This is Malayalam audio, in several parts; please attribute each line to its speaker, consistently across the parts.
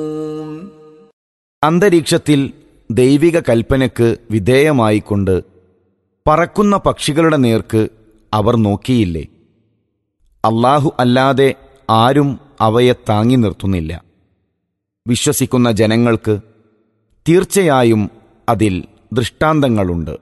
Speaker 1: അന്തരീക്ഷത്തിൽ ദൈവിക കൽപ്പനയ്ക്ക് വിധേയമായിക്കൊണ്ട് പറക്കുന്ന പക്ഷികളുടെ നേർക്ക് അവർ നോക്കിയില്ലേ അള്ളാഹു അല്ലാതെ ആരും അവയെ താങ്ങി നിർത്തുന്നില്ല വിശ്വസിക്കുന്ന ജനങ്ങൾക്ക് തീർച്ചയായും അതിൽ ദൃഷ്ടാന്തങ്ങളുണ്ട്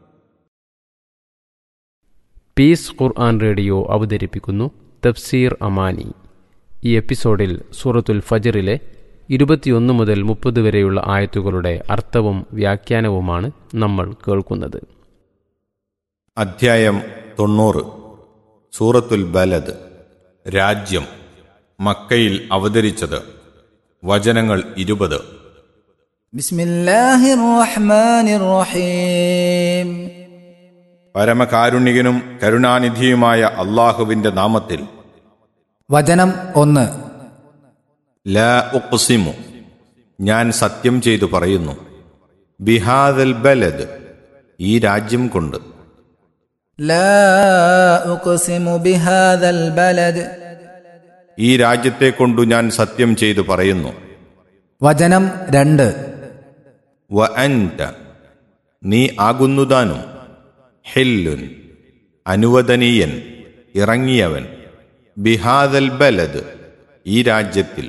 Speaker 2: പീസ് ഖുർആൻ റേഡിയോ അവതരിപ്പിക്കുന്നു തഫ്സീർ അമാനി ഈ എപ്പിസോഡിൽ സൂറത്തുൽ ഫജറിലെ ഇരുപത്തിയൊന്ന് മുതൽ മുപ്പത് വരെയുള്ള ആയത്തുകളുടെ അർത്ഥവും വ്യാഖ്യാനവുമാണ് നമ്മൾ കേൾക്കുന്നത്
Speaker 3: അധ്യായം തൊണ്ണൂറ് സൂറത്തുൽ ബലദ് രാജ്യം മക്കയിൽ അവതരിച്ചത് വചനങ്ങൾ ഇരുപത്
Speaker 4: بسم الله الرحمن الرحيم
Speaker 3: പരമകാരുണികനും കരുണാനിധിയുമായ അള്ളാഹുവിന്റെ നാമത്തിൽ
Speaker 4: വചനം ഒന്ന്
Speaker 3: ലാ ഉഖ്സിമു ഞാൻ സത്യം ചെയ്തു പറയുന്നു ബിഹാദൽ ബലദ് ഈ രാജ്യം കൊണ്ട്
Speaker 4: لا أقسم بهذا البلد
Speaker 3: ഈ രാജ്യത്തെ കൊണ്ടു ഞാൻ സത്യം ചെയ്തു പറയുന്നു
Speaker 4: വചനം രണ്ട്
Speaker 3: വ അൻത നീ ആകുന്നുതാനും ഹില്ലുൻ അനുവദനീയൻ ഇറങ്ങിയവൻ ബിഹാദൽ ബലദ് ഈ രാജ്യത്തിൽ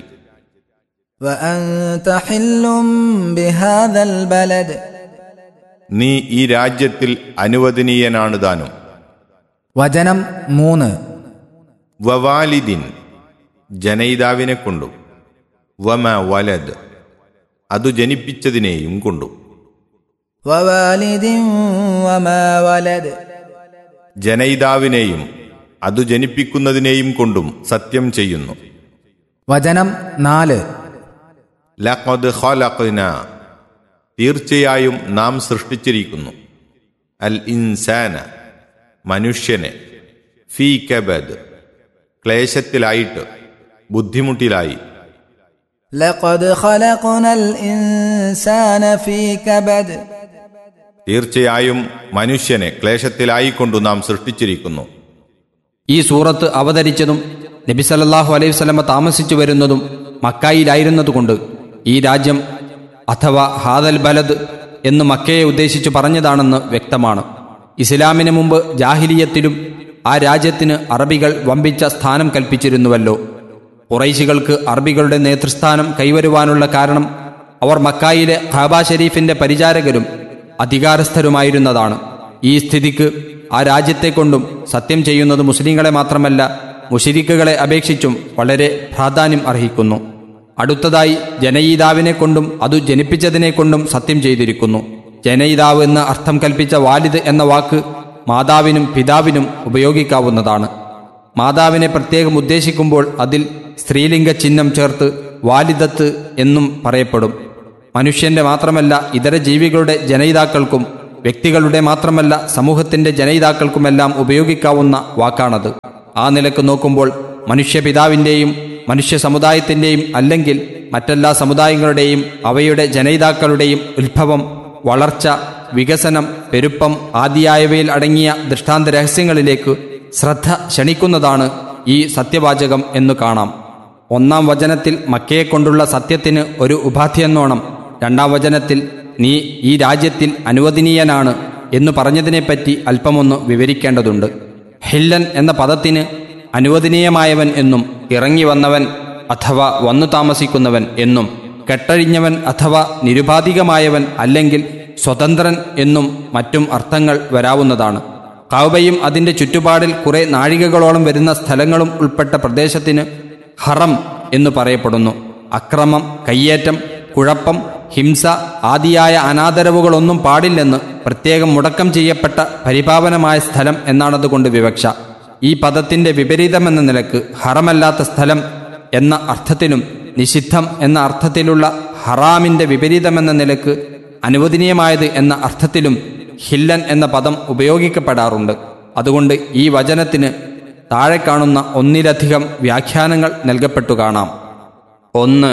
Speaker 4: وأنت حل بهذا البلد
Speaker 3: നീ ഈ രാജ്യത്തിൽ അനുവദനീയനാണ് താനും
Speaker 4: വചനം മൂന്ന്
Speaker 3: വവാലിദിൻ ജനയിതാവിനെ കൊണ്ടും വമ വലദ് അതു ജനിപ്പിച്ചതിനെയും കൊണ്ടും
Speaker 4: ووالد وما ولد
Speaker 3: ജനയിതാവിനെയും അതു ജനിപ്പിക്കുന്നതിനെയും കൊണ്ടും സത്യം ചെയ്യുന്നു
Speaker 4: വചനം നാല്
Speaker 3: ലഖദ് ഖലഖ്ന തീർച്ചയായും നാം സൃഷ്ടിച്ചിരിക്കുന്നു അൽ ഇൻസാന മനുഷ്യനെ ഫീ കബദ് ക്ലേശത്തിലായിട്ട് ബുദ്ധിമുട്ടിലായി
Speaker 4: لقد خلقنا الإنسان في كبد
Speaker 3: തീർച്ചയായും മനുഷ്യനെ ക്ലേശത്തിലായിക്കൊണ്ടു നാം സൃഷ്ടിച്ചിരിക്കുന്നു
Speaker 5: ഈ സൂറത്ത് അവതരിച്ചതും നബി സല്ലല്ലാഹു അലൈഹി വസല്ലമ താമസിച്ചു വരുന്നതും മക്കായിലായിരുന്നതുകൊണ്ട് ഈ രാജ്യം അഥവാ ഹാദൽ ബലദ് എന്ന് മക്കയെ ഉദ്ദേശിച്ചു പറഞ്ഞതാണെന്ന് വ്യക്തമാണ് ഇസ്ലാമിന് മുമ്പ് ജാഹിലിയത്തിലും ആ രാജ്യത്തിന് അറബികൾ വമ്പിച്ച സ്ഥാനം കൽപ്പിച്ചിരുന്നുവല്ലോ കുറൈശികൾക്ക് അറബികളുടെ നേതൃസ്ഥാനം കൈവരുവാനുള്ള കാരണം അവർ മക്കായിലെ ഖാബ ഷരീഫിന്റെ പരിചാരകരും അധികാരസ്ഥരുമായിരുന്നതാണ് ഈ സ്ഥിതിക്ക് ആ രാജ്യത്തെ കൊണ്ടും സത്യം ചെയ്യുന്നത് മുസ്ലിങ്ങളെ മാത്രമല്ല മുഷിരിക്കുകളെ അപേക്ഷിച്ചും വളരെ പ്രാധാന്യം അർഹിക്കുന്നു അടുത്തതായി ജനയിതാവിനെ കൊണ്ടും അതു ജനിപ്പിച്ചതിനെ കൊണ്ടും സത്യം ചെയ്തിരിക്കുന്നു ജനയിതാവ് എന്ന് അർത്ഥം കൽപ്പിച്ച വാലിദ് എന്ന വാക്ക് മാതാവിനും പിതാവിനും ഉപയോഗിക്കാവുന്നതാണ് മാതാവിനെ പ്രത്യേകം ഉദ്ദേശിക്കുമ്പോൾ അതിൽ സ്ത്രീലിംഗ ചിഹ്നം ചേർത്ത് വാലിദത്ത് എന്നും പറയപ്പെടും മനുഷ്യന്റെ മാത്രമല്ല ഇതര ജീവികളുടെ ജനയിതാക്കൾക്കും വ്യക്തികളുടെ മാത്രമല്ല സമൂഹത്തിന്റെ ജനയിതാക്കൾക്കുമെല്ലാം ഉപയോഗിക്കാവുന്ന വാക്കാണത് ആ നിലക്ക് നോക്കുമ്പോൾ മനുഷ്യപിതാവിൻ്റെയും മനുഷ്യ സമുദായത്തിൻ്റെയും അല്ലെങ്കിൽ മറ്റെല്ലാ സമുദായങ്ങളുടെയും അവയുടെ ജനയിതാക്കളുടെയും ഉത്ഭവം വളർച്ച വികസനം പെരുപ്പം ആദിയായവയിൽ അടങ്ങിയ ദൃഷ്ടാന്ത രഹസ്യങ്ങളിലേക്ക് ശ്രദ്ധ ക്ഷണിക്കുന്നതാണ് ഈ സത്യവാചകം എന്നു കാണാം ഒന്നാം വചനത്തിൽ മക്കയെക്കൊണ്ടുള്ള സത്യത്തിന് ഒരു ഉപാധിയെന്നോണം രണ്ടാം വചനത്തിൽ നീ ഈ രാജ്യത്തിൽ അനുവദനീയനാണ് എന്ന് പറഞ്ഞതിനെപ്പറ്റി അല്പമൊന്ന് വിവരിക്കേണ്ടതുണ്ട് ഹില്ലൻ എന്ന പദത്തിന് അനുവദനീയമായവൻ എന്നും ഇറങ്ങി വന്നവൻ അഥവാ വന്നു താമസിക്കുന്നവൻ എന്നും കെട്ടഴിഞ്ഞവൻ അഥവാ നിരുപാധികമായവൻ അല്ലെങ്കിൽ സ്വതന്ത്രൻ എന്നും മറ്റും അർത്ഥങ്ങൾ വരാവുന്നതാണ് കൗബയും അതിന്റെ ചുറ്റുപാടിൽ കുറെ നാഴികകളോളം വരുന്ന സ്ഥലങ്ങളും ഉൾപ്പെട്ട പ്രദേശത്തിന് ഹറം എന്ന് പറയപ്പെടുന്നു അക്രമം കയ്യേറ്റം കുഴപ്പം ഹിംസ ആദിയായ അനാദരവുകളൊന്നും പാടില്ലെന്ന് പ്രത്യേകം മുടക്കം ചെയ്യപ്പെട്ട പരിപാവനമായ സ്ഥലം എന്നാണതുകൊണ്ട് വിവക്ഷ ഈ പദത്തിന്റെ വിപരീതമെന്ന നിലക്ക് ഹറമല്ലാത്ത സ്ഥലം എന്ന അർത്ഥത്തിലും നിഷിദ്ധം എന്ന അർത്ഥത്തിലുള്ള ഹറാമിന്റെ വിപരീതമെന്ന നിലക്ക് അനുവദനീയമായത് എന്ന അർത്ഥത്തിലും ഹില്ലൻ എന്ന പദം ഉപയോഗിക്കപ്പെടാറുണ്ട് അതുകൊണ്ട് ഈ വചനത്തിന് താഴെ കാണുന്ന ഒന്നിലധികം വ്യാഖ്യാനങ്ങൾ നൽകപ്പെട്ടു കാണാം ഒന്ന്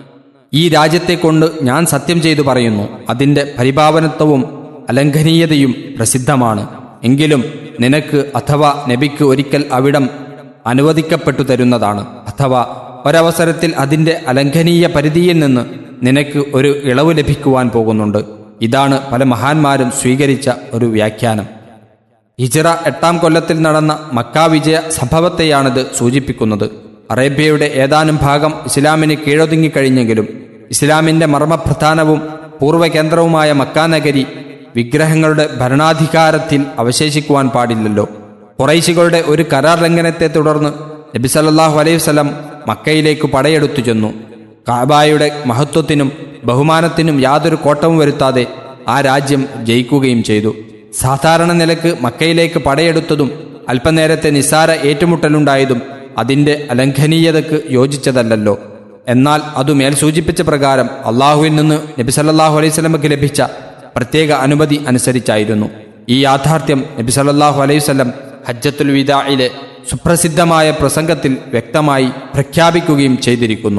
Speaker 5: ഈ രാജ്യത്തെക്കൊണ്ട് ഞാൻ സത്യം ചെയ്തു പറയുന്നു അതിൻ്റെ പരിപാവനത്വവും അലംഘനീയതയും പ്രസിദ്ധമാണ് എങ്കിലും നിനക്ക് അഥവാ നബിക്ക് ഒരിക്കൽ അവിടം അനുവദിക്കപ്പെട്ടു തരുന്നതാണ് അഥവാ ഒരവസരത്തിൽ അതിൻ്റെ അലംഘനീയ പരിധിയിൽ നിന്ന് നിനക്ക് ഒരു ഇളവ് ലഭിക്കുവാൻ പോകുന്നുണ്ട് ഇതാണ് പല മഹാന്മാരും സ്വീകരിച്ച ഒരു വ്യാഖ്യാനം ഹിജറ എട്ടാം കൊല്ലത്തിൽ നടന്ന മക്കാ വിജയ സംഭവത്തെയാണിത് സൂചിപ്പിക്കുന്നത് അറേബ്യയുടെ ഏതാനും ഭാഗം ഇസ്ലാമിന് കീഴൊതുങ്ങിക്കഴിഞ്ഞെങ്കിലും ഇസ്ലാമിന്റെ മർമ്മപ്രധാനവും പൂർവ്വകേന്ദ്രവുമായ മക്കാ നഗരി വിഗ്രഹങ്ങളുടെ ഭരണാധികാരത്തിൽ അവശേഷിക്കുവാൻ പാടില്ലല്ലോ കുറൈശികളുടെ ഒരു കരാർ ലംഘനത്തെ തുടർന്ന് നബി സല്ലല്ലാഹു അലൈഹി വസല്ലം മക്കയിലേക്ക് പടയെടുത്തു ചെന്നു കാബായുടെ മഹത്വത്തിനും ബഹുമാനത്തിനും യാതൊരു കോട്ടവും വരുത്താതെ ആ രാജ്യം ജയിക്കുകയും ചെയ്തു സാധാരണ നിലക്ക് മക്കയിലേക്ക് പടയെടുത്തതും അല്പനേരത്തെ നിസ്സാര ഏറ്റുമുട്ടലുണ്ടായതും അതിന്റെ അലംഘനീയതയ്ക്ക് യോജിച്ചതല്ലല്ലോ എന്നാൽ അതു മേൽ സൂചിപ്പിച്ച പ്രകാരം അള്ളാഹുവിൽ നിന്ന് നബി സല്ലല്ലാഹു അലൈഹി സ്വലമക്ക് ലഭിച്ച പ്രത്യേക അനുമതി അനുസരിച്ചായിരുന്നു ഈ യാഥാർത്ഥ്യം നബി സല്ലല്ലാഹു അലൈഹി വസല്ലം ഹജ്ജത്തുൽ വിദായിലെ സുപ്രസിദ്ധമായ പ്രസംഗത്തിൽ വ്യക്തമായി പ്രഖ്യാപിക്കുകയും ചെയ്തിരിക്കുന്നു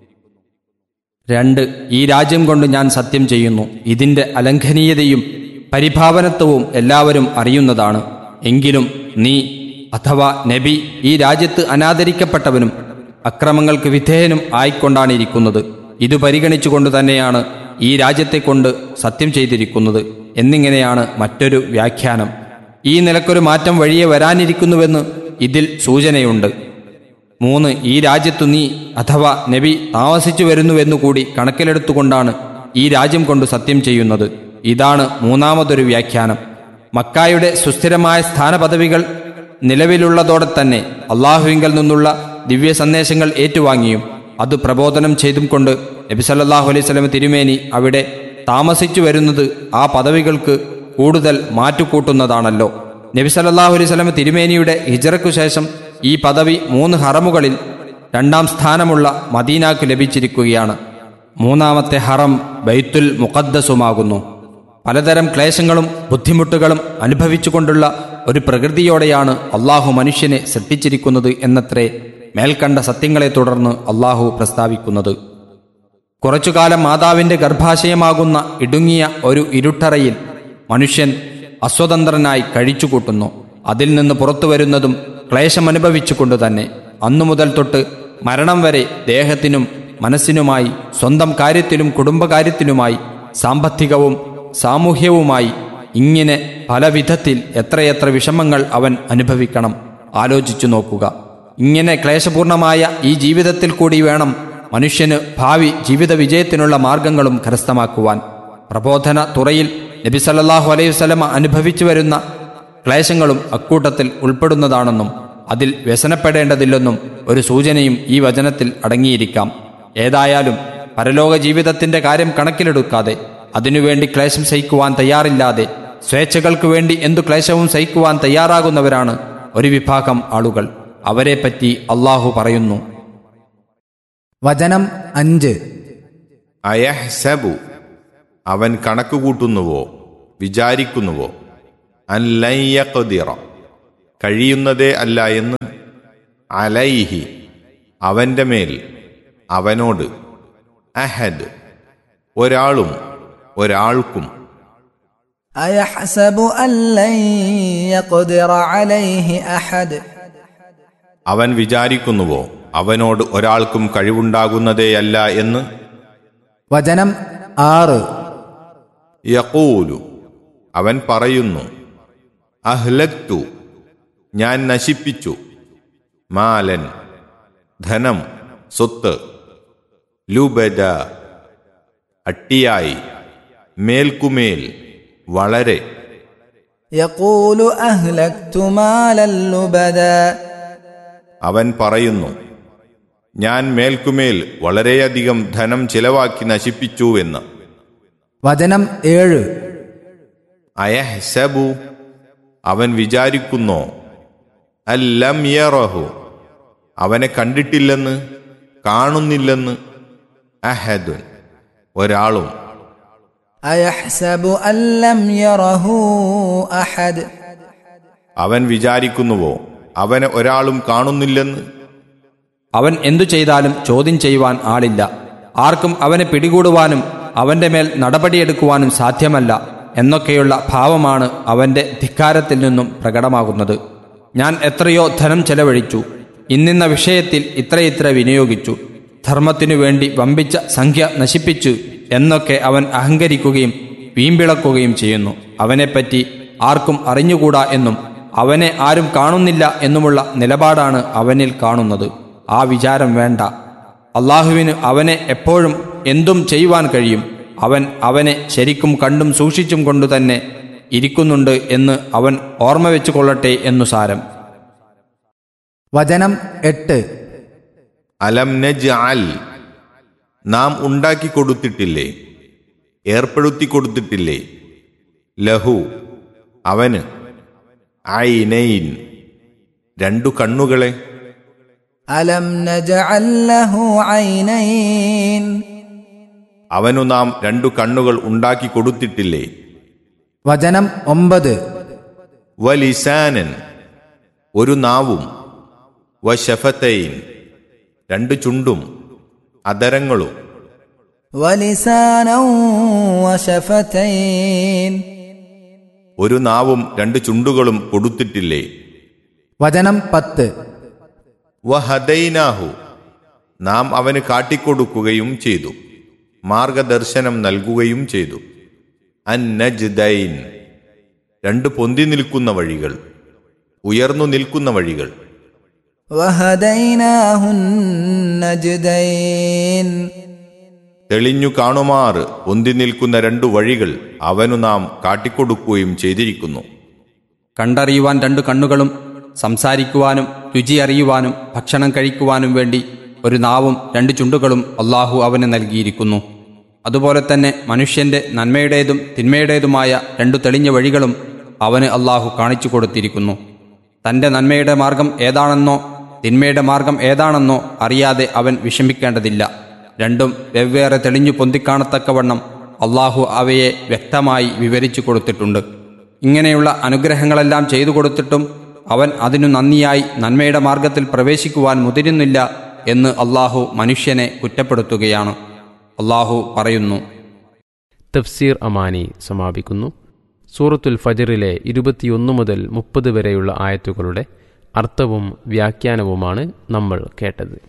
Speaker 5: രണ്ട് ഈ രാജ്യം കൊണ്ട് ഞാൻ സത്യം ചെയ്യുന്നു ഇതിന്റെ അലംഘനീയതയും പരിഭാവനത്വവും എല്ലാവരും അറിയുന്നതാണ് എങ്കിലും നീ അഥവാ നബി ഈ രാജ്യത്ത് അനാദരിക്കപ്പെട്ടവനും അക്രമങ്ങൾക്ക് വിധേയനും ആയിക്കൊണ്ടാണ് ഇരിക്കുന്നത് ഇത് പരിഗണിച്ചുകൊണ്ട് തന്നെയാണ് ഈ രാജ്യത്തെ കൊണ്ട് സത്യം ചെയ്തിരിക്കുന്നത് എന്നിങ്ങനെയാണ് മറ്റൊരു വ്യാഖ്യാനം ഈ നിലക്കൊരു മാറ്റം വഴിയെ വരാനിരിക്കുന്നുവെന്ന് ഇതിൽ സൂചനയുണ്ട് മൂന്ന് ഈ രാജ്യത്തു നീ അഥവാ നബി താമസിച്ചു വരുന്നുവെന്നുകൂടി കണക്കിലെടുത്തുകൊണ്ടാണ് ഈ രാജ്യം കൊണ്ട് സത്യം ചെയ്യുന്നത് ഇതാണ് മൂന്നാമതൊരു വ്യാഖ്യാനം മക്കായുടെ സുസ്ഥിരമായ സ്ഥാനപദവികൾ നിലവിലുള്ളതോടെ തന്നെ അള്ളാഹുവിങ്കൽ നിന്നുള്ള ദിവ്യ സന്ദേശങ്ങൾ ഏറ്റുവാങ്ങിയും അത് പ്രബോധനം ചെയ്തും കൊണ്ട് നബി സല്ലല്ലാഹു അലൈഹി സ്വലം തിരുമേനി അവിടെ താമസിച്ചു വരുന്നത് ആ പദവികൾക്ക് കൂടുതൽ മാറ്റുകൂട്ടുന്നതാണല്ലോ നബി സല്ലല്ലാഹു അലൈഹി സ്വലം തിരുമേനിയുടെ ഹിജറയ്ക്കു ശേഷം ഈ പദവി മൂന്ന് ഹറമുകളിൽ രണ്ടാം സ്ഥാനമുള്ള മദീനാക്ക് ലഭിച്ചിരിക്കുകയാണ് മൂന്നാമത്തെ ഹറം ബൈത്തുൽ മുഖദ്ദസുമാകുന്നു പലതരം ക്ലേശങ്ങളും ബുദ്ധിമുട്ടുകളും അനുഭവിച്ചുകൊണ്ടുള്ള ഒരു പ്രകൃതിയോടെയാണ് അള്ളാഹു മനുഷ്യനെ സൃഷ്ടിച്ചിരിക്കുന്നത് എന്നത്രേ മേൽക്കണ്ട സത്യങ്ങളെ തുടർന്ന് അള്ളാഹു പ്രസ്താവിക്കുന്നത് കുറച്ചുകാലം മാതാവിന്റെ ഗർഭാശയമാകുന്ന ഇടുങ്ങിയ ഒരു ഇരുട്ടറയിൽ മനുഷ്യൻ അസ്വതന്ത്രനായി കഴിച്ചുകൂട്ടുന്നു അതിൽ നിന്ന് പുറത്തു വരുന്നതും ക്ലേശമനുഭവിച്ചുകൊണ്ട് തന്നെ അന്നു മുതൽ തൊട്ട് മരണം വരെ ദേഹത്തിനും മനസ്സിനുമായി സ്വന്തം കാര്യത്തിലും കുടുംബകാര്യത്തിലുമായി സാമ്പത്തികവും സാമൂഹ്യവുമായി ഇങ്ങനെ പല വിധത്തിൽ എത്രയെത്ര വിഷമങ്ങൾ അവൻ അനുഭവിക്കണം ആലോചിച്ചു നോക്കുക ഇങ്ങനെ ക്ലേശപൂർണമായ ഈ ജീവിതത്തിൽ കൂടി വേണം മനുഷ്യന് ഭാവി ജീവിത വിജയത്തിനുള്ള മാർഗങ്ങളും കരസ്ഥമാക്കുവാൻ പ്രബോധന തുറയിൽ നബി സല്ലല്ലാഹു അലൈഹി വസല്ലമ അനുഭവിച്ചു വരുന്ന ക്ലേശങ്ങളും അക്കൂട്ടത്തിൽ ഉൾപ്പെടുന്നതാണെന്നും അതിൽ വ്യസനപ്പെടേണ്ടതില്ലെന്നും ഒരു സൂചനയും ഈ വചനത്തിൽ അടങ്ങിയിരിക്കാം ഏതായാലും പരലോക ജീവിതത്തിന്റെ കാര്യം കണക്കിലെടുക്കാതെ അതിനുവേണ്ടി ക്ലേശം സഹിക്കുവാൻ തയ്യാറില്ലാതെ സ്വേച്ഛകൾക്ക് വേണ്ടി എന്തു ക്ലേശവും സഹിക്കുവാൻ തയ്യാറാകുന്നവരാണ് ഒരു വിഭാഗം ആളുകൾ അവരെപ്പറ്റി അള്ളാഹു പറയുന്നു
Speaker 4: വചനം അഞ്ച്
Speaker 3: അയഹ്സബു അവൻ കണക്കുകൂട്ടുന്നുവോ വിചാരിക്കുന്നുവോ അല്ലയ്യഖദിറ കഴിയുന്നതേ അല്ല എന്ന് അലൈഹി അവൻ്റെ മേൽ അവനോട് അഹദ് ഒരാളും ഒരാൾക്കും
Speaker 4: أيحسب أن لن يقدر عليه أحد
Speaker 3: അവൻ വിചാരിക്കുന്നുവോ അവനോട് ഒരാൾക്കും കഴിവുണ്ടാകുന്നതേയല്ല എന്ന്
Speaker 4: വചനം ആറ്
Speaker 3: യഖൂലു അവൻ പറയുന്നു അഹ്ലക്തു ഞാൻ നശിപ്പിച്ചു മാലൻ ധനം സ്വത്ത് ലുബദ അട്ടിയായി മേൽക്കുമേൽ വളരെ
Speaker 4: يقول أهلكت مالا لبدا
Speaker 3: അവൻ പറയുന്നു ഞാൻ മേൽക്കുമേൽ വളരെയധികം ധനം ചിലവാക്കി നശിപ്പിച്ചുവെന്ന്
Speaker 4: വചനം ഏഴ്
Speaker 3: അയഹ്സബു അവൻ വിചാരിക്കുന്നോ അല്ലം യറഹു അവനെ കണ്ടിട്ടില്ലെന്ന് കാണുന്നില്ലെന്ന് അഹദുൻ ഒരാളും
Speaker 4: أيحسب أن لم يره أحد
Speaker 3: അവൻ വിചാരിക്കുന്നുവോ അവനെ ഒരാളും കാണുന്നില്ലെന്ന്
Speaker 5: അവൻ എന്തു ചെയ്താലും ചോദ്യം ചെയ്യുവാൻ ആളില്ല ആർക്കും അവനെ പിടികൂടുവാനും അവന്റെ മേൽ നടപടിയെടുക്കുവാനും സാധ്യമല്ല എന്നൊക്കെയുള്ള ഭാവമാണ് അവന്റെ ധിക്കാരത്തിൽ നിന്നും പ്രകടമാകുന്നത് ഞാൻ എത്രയോ ധനം ചെലവഴിച്ചു ഇന്നിന്ന വിഷയത്തിൽ ഇത്രയിത്ര വിനിയോഗിച്ചു ധർമ്മത്തിനു വേണ്ടി വമ്പിച്ച സംഖ്യ നശിപ്പിച്ചു എന്നൊക്കെ അവൻ അഹങ്കരിക്കുകയും വീമ്പിളക്കുകയും ചെയ്യുന്നു അവനെപ്പറ്റി ആർക്കും അറിഞ്ഞുകൂടാ എന്നും അവനെ ആരും കാണുന്നില്ല എന്നുമുള്ള നിലപാടാണ് അവനിൽ കാണുന്നത് ആ വിചാരം വേണ്ട അള്ളാഹുവിന് അവനെ എപ്പോഴും എന്തും ചെയ്യുവാൻ കഴിയും അവൻ അവനെ ശരിക്കും കണ്ടും സൂക്ഷിച്ചും കൊണ്ടു തന്നെ ഇരിക്കുന്നുണ്ട് എന്ന് അവൻ ഓർമ്മ വെച്ചു കൊള്ളട്ടെ എന്നു സാരം
Speaker 4: വചനം എട്ട്
Speaker 3: അലം നജ് അൽ നാം ഉണ്ടാക്കി കൊടുത്തിട്ടില്ലേ ഏർപ്പെടുത്തി കൊടുത്തിട്ടില്ലേ ലഹു അവന് ഐനൈൻ രണ്ടു കണ്ണുകളെ
Speaker 4: അലം നജഅൽ ലഹു ഐനൈൻ
Speaker 3: അവനു നാം രണ്ടു കണ്ണുകൾ ഉണ്ടാക്കി കൊടുത്തിട്ടില്ലേ
Speaker 4: വചനം ഒമ്പത്
Speaker 3: വലിസാനൻ ഒരു നാവും വശഫത്തൈൻ രണ്ട് ചുണ്ടും അതരങ്ങളും
Speaker 4: വലിസാനൗ വശഫതൈൻ
Speaker 3: ഒരു നാവും രണ്ട് ചുണ്ടുകളും കൊടുത്തിട്ടില്ലേ
Speaker 4: വചനം പത്ത്
Speaker 3: വഹദൈനാഹു നാം അവന് കാട്ടിക്കൊടുക്കുകയും ചെയ്തു മാർഗദർശനം നൽകുകയും ചെയ്തു അന്നജ്ദൈൻ രണ്ട് പൊന്തി നിൽക്കുന്ന വഴികൾ ഉയർന്നു നിൽക്കുന്ന വഴികൾ
Speaker 4: وهديناه النجدين
Speaker 3: തെളിഞ്ഞു കാണുമാറ് പൊന്തി നിൽക്കുന്ന രണ്ടു വഴികൾ അവനു നാം കാട്ടിക്കൊടുക്കുകയും ചെയ്തിരിക്കുന്നു
Speaker 5: കണ്ടറിയുവാൻ രണ്ടു കണ്ണുകളും സംസാരിക്കുവാനും രുചി അറിയുവാനും ഭക്ഷണം കഴിക്കുവാനും വേണ്ടി ഒരു നാവും രണ്ട് ചുണ്ടുകളും അള്ളാഹു അവന് നൽകിയിരിക്കുന്നു അതുപോലെ തന്നെ മനുഷ്യന്റെ നന്മയുടേതും തിന്മയുടേതുമായ രണ്ടു തെളിഞ്ഞ വഴികളും അവന് അള്ളാഹു കാണിച്ചു കൊടുത്തിരിക്കുന്നു തന്റെ നന്മയുടെ മാർഗം ഏതാണെന്നോ തിന്മയുടെ മാർഗം ഏതാണെന്നോ അറിയാതെ അവൻ വിഷമിക്കേണ്ടതില്ല രണ്ടും വെവ്വേറെ തെളിഞ്ഞു പൊന്തിക്കാണത്തക്കവണ്ണം അള്ളാഹു അവയെ വ്യക്തമായി വിവരിച്ചു കൊടുത്തിട്ടുണ്ട് ഇങ്ങനെയുള്ള അനുഗ്രഹങ്ങളെല്ലാം ചെയ്തു കൊടുത്തിട്ടും അവൻ അതിനു നന്ദിയായി നന്മയുടെ മാർഗത്തിൽ പ്രവേശിക്കുവാൻ മുതിരുന്നില്ല എന്ന് അള്ളാഹു മനുഷ്യനെ കുറ്റപ്പെടുത്തുകയാണ് അള്ളാഹു പറയുന്നു
Speaker 2: തഫ്സീർ അമാനി സമാപിക്കുന്നു സൂറത്തുൽ ഫജറിലെ ഇരുപത്തിയൊന്ന് മുതൽ മുപ്പത് വരെയുള്ള ആയത്തുകളുടെ അർത്ഥവും വ്യാഖ്യാനവുമാണ് നമ്മൾ കേട്ടത്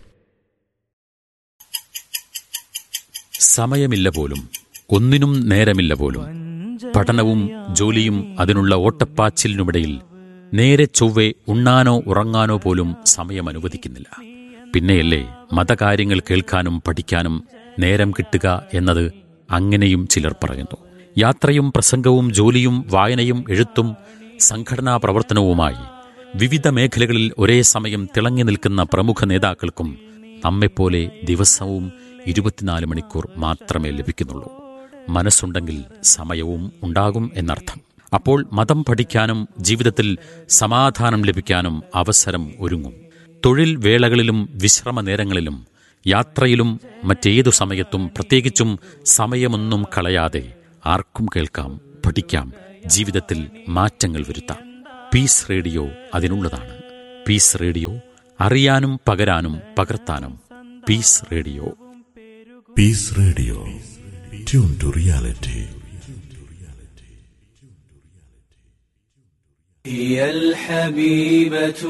Speaker 6: സമയമില്ല പോലും ഒന്നിനും നേരമില്ല പോലും പഠനവും ജോലിയും അതിനുള്ള ഓട്ടപ്പാച്ചിലിനുമിടയിൽ നേരെ ചൊവ്വെ ഉണ്ണാനോ ഉറങ്ങാനോ പോലും സമയം അനുവദിക്കുന്നില്ല പിന്നെയല്ലേ മതകാര്യങ്ങൾ കേൾക്കാനും പഠിക്കാനും നേരം കിട്ടുക എന്നത് അങ്ങനെയും ചിലർ പറയുന്നു യാത്രയും പ്രസംഗവും ജോലിയും വായനയും എഴുത്തും സംഘടനാ പ്രവർത്തനവുമായി വിവിധ മേഖലകളിൽ ഒരേ സമയം തിളങ്ങി നിൽക്കുന്ന പ്രമുഖ നേതാക്കൾക്കും നമ്മെപ്പോലെ ദിവസവും ഇരുപത്തിനാല് മണിക്കൂർ മാത്രമേ ലഭിക്കുന്നുള്ളൂ മനസ്സുണ്ടെങ്കിൽ സമയവും ഉണ്ടാകും എന്നർത്ഥം അപ്പോൾ മതം പഠിക്കാനും ജീവിതത്തിൽ സമാധാനം ലഭിക്കാനും അവസരം ഒരുങ്ങും തൊഴിൽ വേളകളിലും വിശ്രമ നേരങ്ങളിലും യാത്രയിലും മറ്റേതു സമയത്തും പ്രത്യേകിച്ചും സമയമൊന്നും കളയാതെ ആർക്കും കേൾക്കാം പഠിക്കാം ജീവിതത്തിൽ മാറ്റങ്ങൾ വരുത്താം പീസ് റേഡിയോ അതിനുള്ളതാണ് പീസ് റേഡിയോ അറിയാനും പകരാനും പകർത്താനും peace radio
Speaker 7: Peace Radio. Tune to reality.
Speaker 8: هي الحبيبة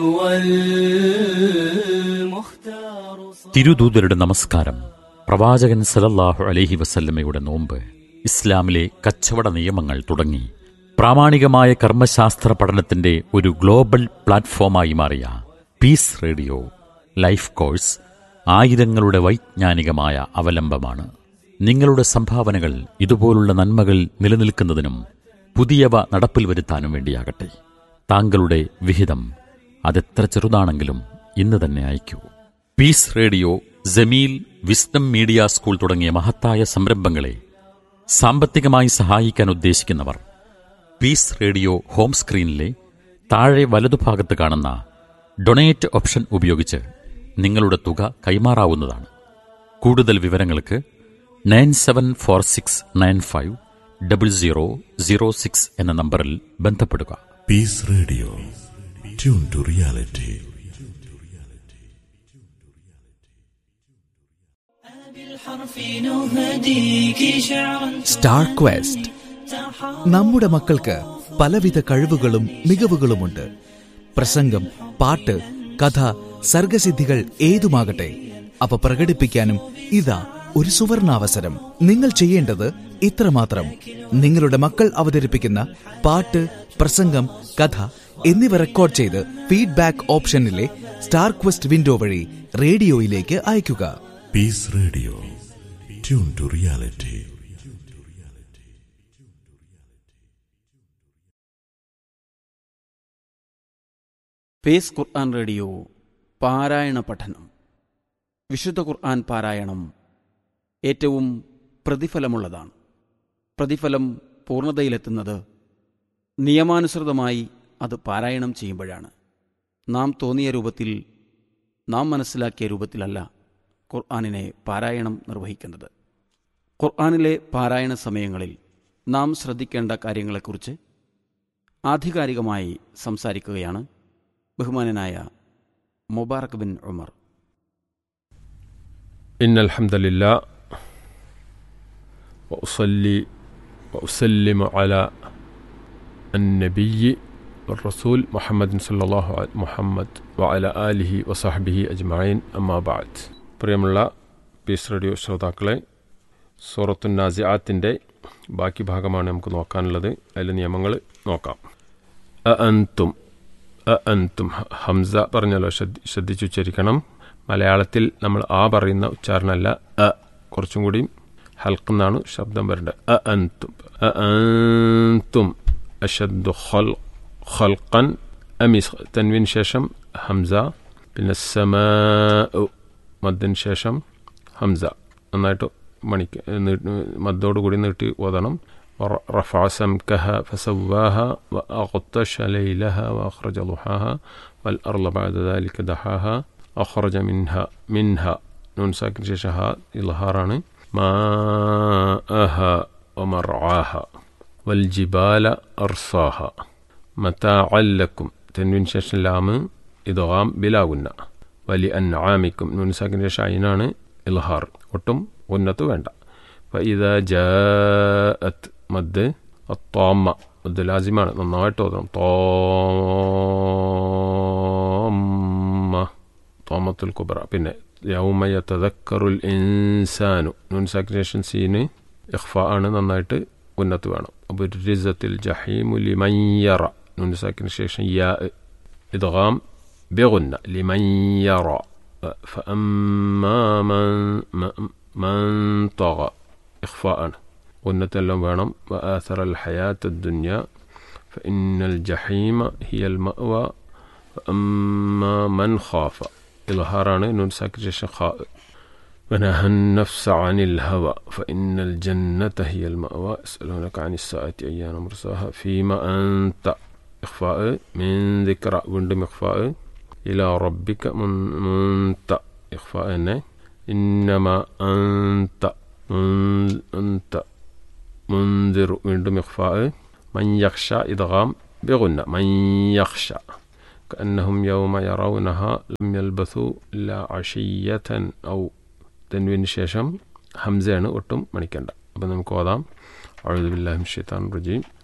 Speaker 8: والمختار
Speaker 6: തിരുദൂതരുടെ നമസ്കാരം പ്രവാചകൻ സലല്ലാഹു അലൈഹി വസല്ലമയുടെ നോമ്പ് ഇസ്ലാമിലെ കച്ചവട നിയമങ്ങൾ തുടങ്ങി പ്രാമാണികമായ കർമ്മശാസ്ത്ര പഠനത്തിന്റെ ഒരു ഗ്ലോബൽ പ്ലാറ്റ്ഫോമായി മാറിയ പീസ് റേഡിയോ ലൈഫ് കോഴ്സ് ആയിരങ്ങളുടെ വൈജ്ഞാനികമായ അവലംബമാണ് നിങ്ങളുടെ സംഭാവനകൾ ഇതുപോലുള്ള നന്മകൾ നിലനിൽക്കുന്നതിനും പുതിയവ നടപ്പിൽ വരുത്താനും വേണ്ടിയാകട്ടെ താങ്കളുടെ വിഹിതം അതെത്ര ചെറുതാണെങ്കിലും ഇന്ന് തന്നെ അയക്കൂ peace radio Jameel wisdom media school തുടങ്ങിയ മഹത്തായ സംരംഭങ്ങളെ സാമ്പത്തികമായി സഹായിക്കാൻ ഉദ്ദേശിക്കുന്നവർ പീസ് റേഡിയോ ഹോം സ്ക്രീനിലെ താഴെ വലതുഭാഗത്ത് കാണുന്ന ഡൊണേറ്റ് ഓപ്ഷൻ ഉപയോഗിച്ച് നിങ്ങളുടെ തുക കൈമാറാവുന്നതാണ് കൂടുതൽ വിവരങ്ങൾക്ക് nine seven four six nine five double zero zero six എന്ന നമ്പറിൽ ബന്ധപ്പെടുക
Speaker 7: Peace Radio. Tune to reality.
Speaker 8: بالحرف نهديك شعرا
Speaker 9: star quest നമ്മുടെ മക്കൾക്ക് പലവിധ കഴിവുകളും മികവുകളുമുണ്ട് പ്രസംഗം പാട്ട് കഥ സർഗസിദ്ധികൾ ഏതുമാകട്ടെ അവ പ്രകടിപ്പിക്കാനും ഇതാ ഒരു സുവർണാവസരം നിങ്ങൾ ചെയ്യേണ്ടത് ഇത്രമാത്രം നിങ്ങളുടെ മക്കൾ അവതരിപ്പിക്കുന്ന പാട്ട് പ്രസംഗം കഥ എന്നിവ റെക്കോർഡ് ചെയ്ത് ഫീഡ്ബാക്ക് ഓപ്ഷനിലെ സ്റ്റാർ ക്വസ്റ്റ് വിൻഡോ വഴി റേഡിയോയിലേക്ക് അയയ്ക്കുക
Speaker 7: Peace Radio. Tune to reality.
Speaker 10: Peace Quran radio പാരായണ പഠനം വിശുദ്ധ ഖുർആൻ പാരായണം ഏറ്റവും പ്രതിഫലമുള്ളതാണ് പ്രതിഫലം പൂർണ്ണതയിലെത്തുന്നത് നിയമാനുസൃതമായി അത് പാരായണം ചെയ്യുമ്പോഴാണ് നാം തോന്നിയ രൂപത്തിൽ നാം മനസ്സിലാക്കിയ രൂപത്തിലല്ല ഖുർആാനിനെ പാരായണം നിർവഹിക്കുന്നത് ഖുർആാനിലെ പാരായണ സമയങ്ങളിൽ നാം ശ്രദ്ധിക്കേണ്ട കാര്യങ്ങളെക്കുറിച്ച് ആധികാരികമായി സംസാരിക്കുകയാണ് ബഹുമാനനായ മുബാറക് ബിൻ ഉമർ
Speaker 11: إن الحمد لله وأصلي وأسلم على النبي والرسول محمد صلى الله عليه محمد وعلى آله وصحبه أجمعين أما بعد പ്രിയമുള്ള പീസ് റേഡിയോ ശ്രോതാക്കളെ സൂറത്തു നാസിയാത്തിൻ്റെ ബാക്കി ഭാഗമാണ് നമുക്ക് നോക്കാനുള്ളത് അതിലെ നിയമങ്ങൾ നോക്കാം അ അൻതും അ അൻതും ഹംസ പറഞ്ഞല്ലോ ശ്രദ്ധി ശ്രദ്ധിച്ചുച്ചരിക്കണം മലയാളത്തിൽ നമ്മൾ ആ പറയുന്ന ഉച്ചാരണമല്ല അ കുറച്ചും കൂടി ഹൽക്കുന്നാണ് ശബ്ദം വരേണ്ടത് അ അൻതും അ അൻതും അഷദ്ദു ഖൽ ഖൽഖൻ അമിസ് തൻവിന് ശേഷം ഹംസ പിന്നെ സമ മദ്ദിന് ശേഷം ഹംസ നന്നായിട്ട് മണിക്ക് മദ്ദോട് കൂടി നീട്ടി ഓതണം رفع سمكها فسواها وأغطش ليلها وأخرج ضحاها والأرض بعد ذلك دحاها أخرج منها منها نون ساكن شاشها إظهاران ماءها ومرعاها والجبال أرصاها متاعا لكم تنوين شاش لام إدغام بلا غنى ولأنعامكم نون ساكن شاشعينان إظهار ഒട്ടും ഉന്നത്ത് വേണ്ട فإذا جاءت മദ് الطامة മദ് ലാസിമാണ് നന്നായിട്ട് ഓതണം തോമ്മ തോമത്തുൽ കുബറ പിന്നെ യൗമ യതദക്കറുൽ ഇൻസാനു നൂൻ സാക്രിനേഷൻ സീന് ഇഖ്ഫ ആണ് നന്നായിട്ട് ഉന്നത്ത് വേണം അപ്പോൾ റിസത്തിൽ ജഹീമു ലിമയ്യറ നൂൻ സാക്കിന് ശേഷം യാ ഇദ്ഗാം بغنة لمن يرى فأما من من طغى إخفاء قلنا لهم بانم وآثر الحياة الدنيا فإن الجحيم هي المأوى فأما من خاف إظهاران نون ساكت خاء ونهى النفس عن الهوى فإن الجنة هي المأوى يسألونك عن الساعة أيان مرساها فيما أنت إخفاء من ذكرى وندم إخفاء إلى ربك من منت إخفاء إنما أنت من أنت منذر وندم إخفاء من يخشى إدغام بغنى من يخشى كأنهم يوم يرونها لم يلبثوا إلا عشية أو تنوين ശേഷം ഹംസയാണ് ഒട്ടും മണിക്കണ്ട അപ്പം നമുക്ക് ഓതാം أعوذ بالله من الشيطان الرجيم